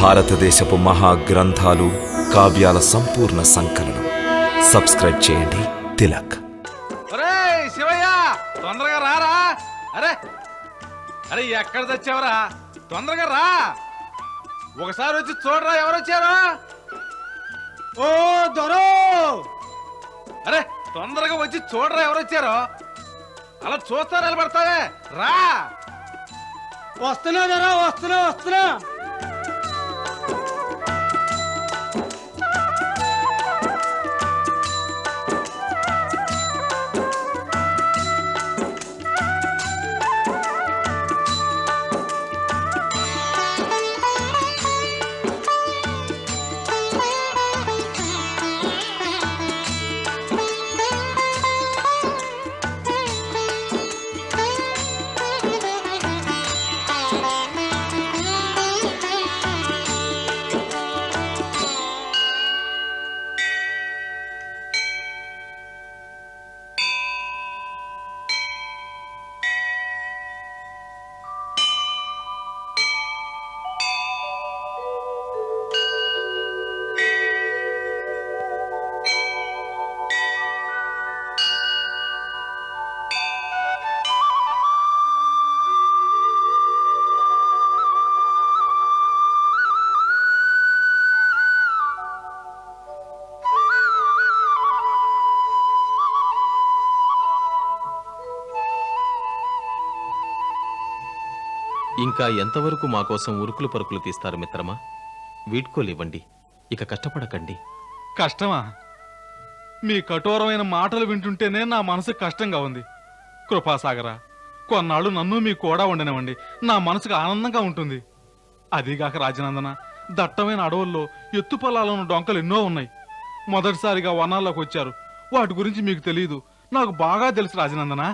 భారతదేశపు మహా గ్రంథాలు కావ్యాల సంపూర్ణ సంకలనం సబ్స్క్రైబ్ చేయండి తిలక్ ఒరేయ్ శివయ్య తొందరగా రారా అరే అరే ఎక్కడ తెచ్చావరా తొందరగా రా ఒకసారి వచ్చి చూడరా ఎవరు వచ్చారు ఓ దొరో అరే తొందరగా వచ్చి చూడరా ఎవరు వచ్చారో అలా చూస్తా నిలబడతావే రా వస్తున్నా దొరా వస్తున్నా వస్తున్నా ఇంకా ఎంతవరకు మా కోసం ఉరుకులు పరుకులు తీస్తారు మిత్రమా వీడ్కోలివ్వండి ఇక కష్టపడకండి కష్టమా మీ కఠోరమైన మాటలు వింటుంటేనే నా మనసు కష్టంగా ఉంది కృపాసాగరా కొన్నాళ్ళు నన్ను మీ కూడా ఉండనివ్వండి నా మనసుకు ఆనందంగా ఉంటుంది అదీగాక రాజనందన దట్టమైన అడవుల్లో ఎత్తు పొలాలను డొంకలు ఎన్నో ఉన్నాయి మొదటిసారిగా వనాల్లోకి వచ్చారు వాటి గురించి మీకు తెలియదు నాకు బాగా తెలుసు రాజనందన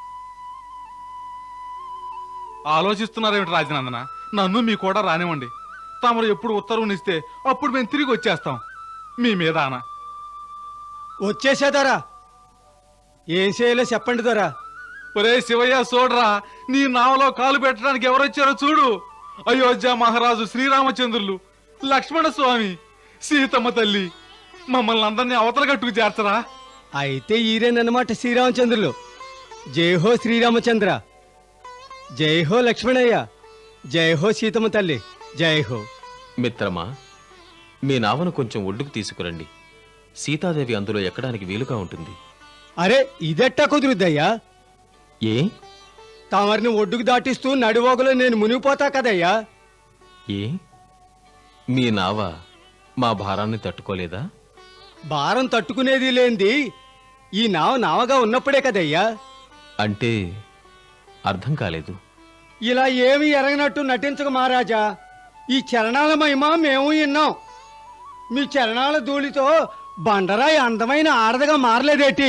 ఆలోచిస్తున్నారేమిటి రాజనందన నన్ను మీ కూడా రానివ్వండి తమరు ఎప్పుడు ఉత్తర్వునిస్తే అప్పుడు మేము తిరిగి వచ్చేస్తాం మీ మీద ఆన వచ్చేసా దొరా ఏం చేయాలో చెప్పండి దొరా ఒరే శివయ్య చూడరా నీ నావలో కాలు పెట్టడానికి ఎవరొచ్చారో చూడు అయోధ్య మహారాజు శ్రీరామచంద్రులు లక్ష్మణ స్వామి సీతమ్మ తల్లి మమ్మల్ని అందరినీ అవతల గట్టుకు చేర్చరా అయితే ఈరేనన్నమాట శ్రీరామచంద్రులు జై హో శ్రీరామచంద్ర జై హో లక్ష్మణయ్య జై హో సీతమ్మ తల్లి జై హో మిత్రమా మీ నావను కొంచెం ఒడ్డుకు తీసుకురండి సీతాదేవి అందులో ఎక్కడానికి వీలుగా ఉంటుంది అరే ఇదెట్టా కుదురుద్దయ్యా ఏ తమరిని ఒడ్డుకు దాటిస్తూ నడివోగలో నేను మునిగిపోతా కదయ్యా ఏ మీ నావ మా భారాన్ని తట్టుకోలేదా భారం తట్టుకునేది లేనిది ఈ నావ నావగా ఉన్నప్పుడే కదయ్యా అంటే అర్థం కాలేదు ఇలా ఏమి ఎరగనట్టు నటించక మహారాజా ఈ చరణాల మహిమ మేము విన్నాం మీ చరణాల ధూళితో బండరాయి అందమైన ఆడదగా మారలేదేటి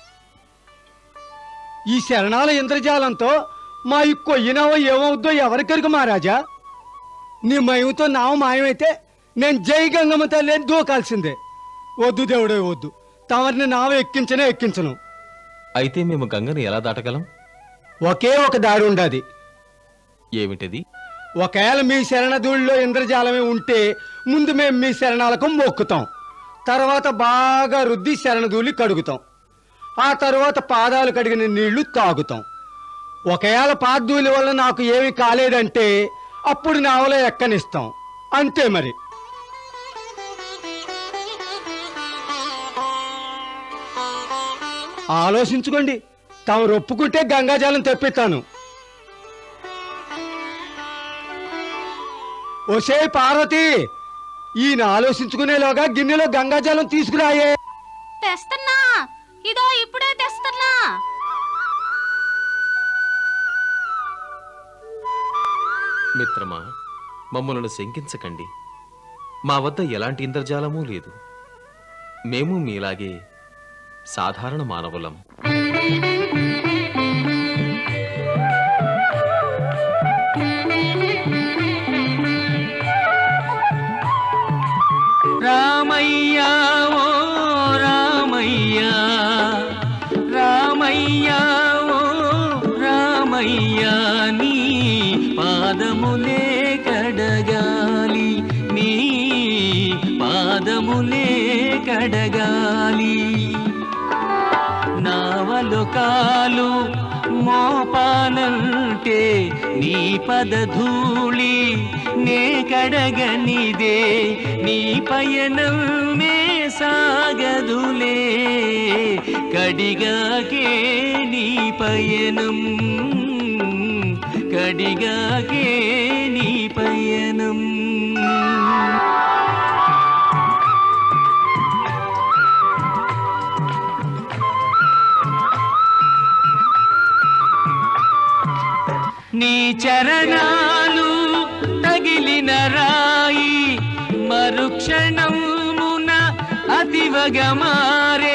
ఈ శరణాల ఇంద్రజాలంతో మా ఈ కొయ్యినావో ఏమవుద్దో ఎవరికరికి మహారాజా నీ మహిమతో నావ మాయమైతే నేను జై గంగమ్మ తల్లి అని దూకాల్సిందే వద్దు దేవుడే వద్దు తమరిని నావ ఎక్కించనే ఎక్కించను అయితే మేము గంగని ఎలా దాటగలం ఒకే ఒక దారి ఉండదు ఏమిటది ఒకవేళ మీ శరణధూళిలో ఇంద్రజాలమే ఉంటే ముందు మేము మీ శరణాలకు మొక్కుతాం తర్వాత బాగా రుద్ది శరణధూళి కడుగుతాం ఆ తర్వాత పాదాలు కడిగిన నీళ్లు తాగుతాం ఒకవేళ పాదధూళి వల్ల నాకు ఏమీ కాలేదంటే అప్పుడు నావలో ఎక్కనిస్తాం అంతే మరి ఆలోచించుకోండి తాము ఒప్పుకుంటే గంగాజలం తెప్పిస్తాను ఒసే పార్వతి ఈయన ఆలోచించుకునేలోగా గిన్నెలో గంగాజలం తీసుకురాయే తెస్తున్నా ఇదో ఇప్పుడే తెస్తున్నా మిత్రమా మమ్మలను శంకించకండి మా వద్ద ఎలాంటి ఇంద్రజాలమూ లేదు మేము మీలాగే సాధారణ మానవులం రామయ్య ఓ రామయ్య రామయ్య ఓ రామయ్య నీ పాదములే కడగాలి నీ పాదములే కడగాలి నావలుకాలు మోపాలంటే నీ పదధూళి నే కడగనిదే నీ పయనమే సాగదులే కడిగాకే నీ పయనం కడిగాకే నీ పయనం నీ చరణాలు తగిలిన రాయి మరుక్షణమున అతివగమారే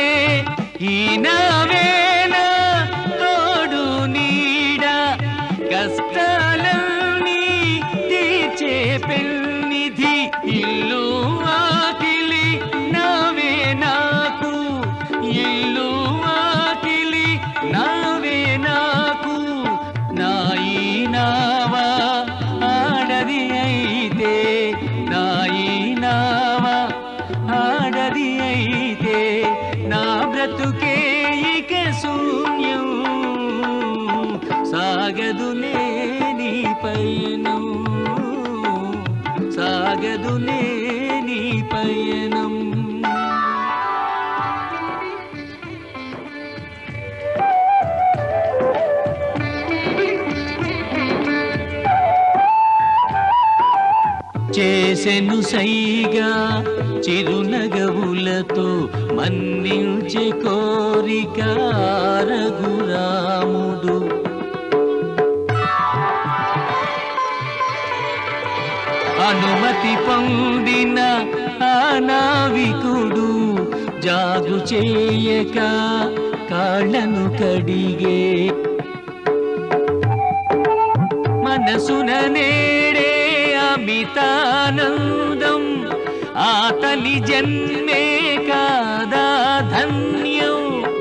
ఈనావేన తోడు నీడ కష్టాలన్నీ తీర్చే పెన్నిధి ఇల్లు ఆకిలి నావే నాకు ఇల్లు ఆకిలి నావే నాకు నాయి నావా ఆడది అయితే నాయి నావా ఆడది అయితే నా బ్రతుకే ఇక శూన్యం సాగదులే నీ పయనం సాగదులే నీ పయనం చేసెను సైగా చిరునగవులతో మన్నించే కోరిక రఘురాముడు అనుమతి పొందిన ఆ నావికుడు జాగు చేయక కాళ్ళను కడిగే మనసున నేడే అమితానందం ఆ తల్లి జన్మే కాదా ధన్యం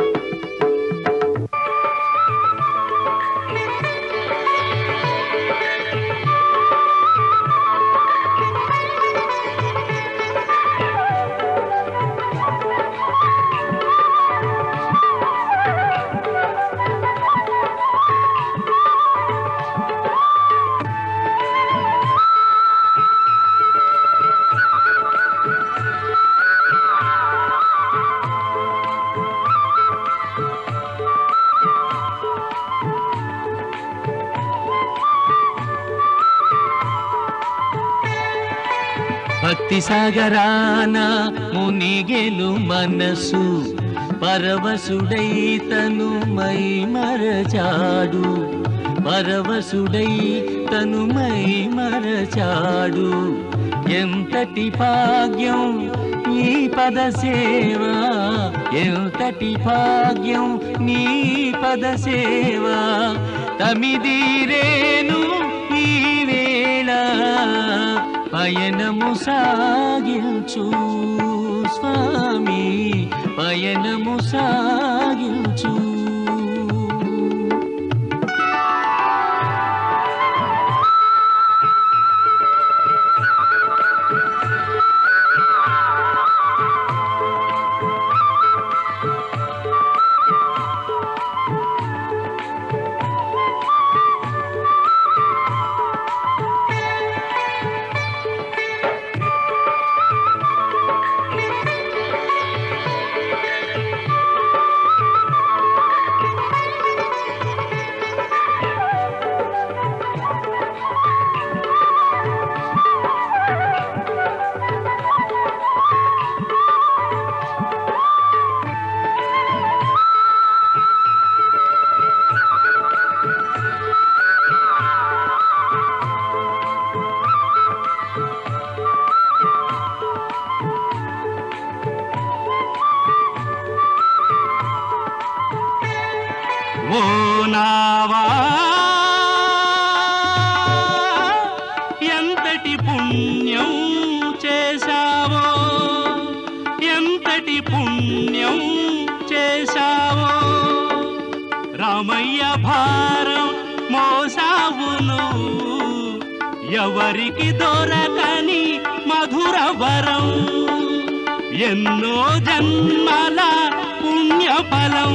భక్తి సాగరాన మునిగెలు మనసు పరవశుడై తను మై మరచాడు పరవశుడై తను మై మరచాడు ఎంతటి భాగ్యం ఈ పద సేవ ఎంతటి భాగ్యం నీ పద సేవ తమిదీరేను ఈ వేళ పయనము సాగించు స్వామి పయనము సాగించు ఓ నావా ఎంతటి పుణ్యం చేశావో ఎంతటి పుణ్యం చేశావో రామయ్య భారం మోసావును ఎవరికి దొరకని మధుర వరం ఎన్నో జన్మల పుణ్యఫలం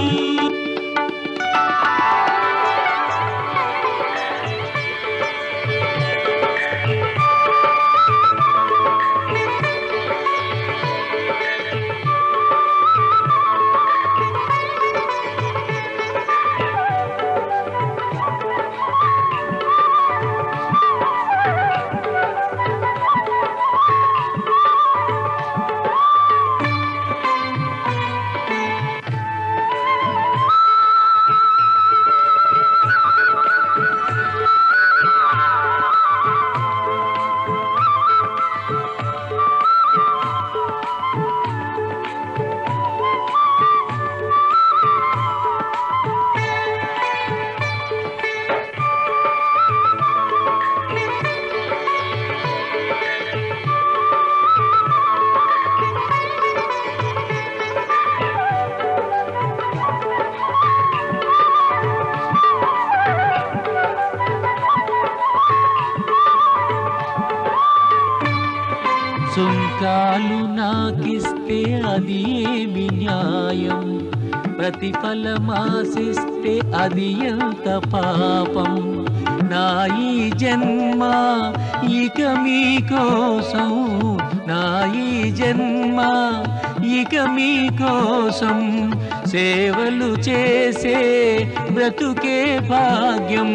సుంకాలు నాకిస్తే అది ఏమి న్యాయం ప్రతిఫలమాసిస్తే అది ఎంత పాపం నా ఈ జన్మ ఇక మీకోసం నా ఈ జన్మ ఇక మీకోసం సేవలు చేసే బ్రతుకే భాగ్యం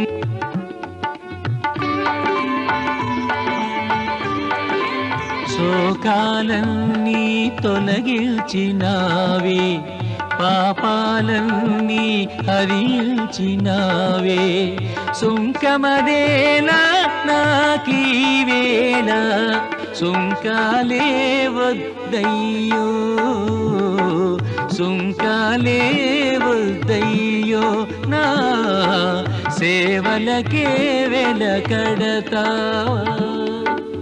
శోకాలన్నీ తొలగించినావే పాపాలన్నీ హరించినావే సుంకమదేలా నాకీవేళ సుంకాలే వద్దయ్యో సుంకాలే వద్దయ్యో నా సేవలకే వెలకడతావా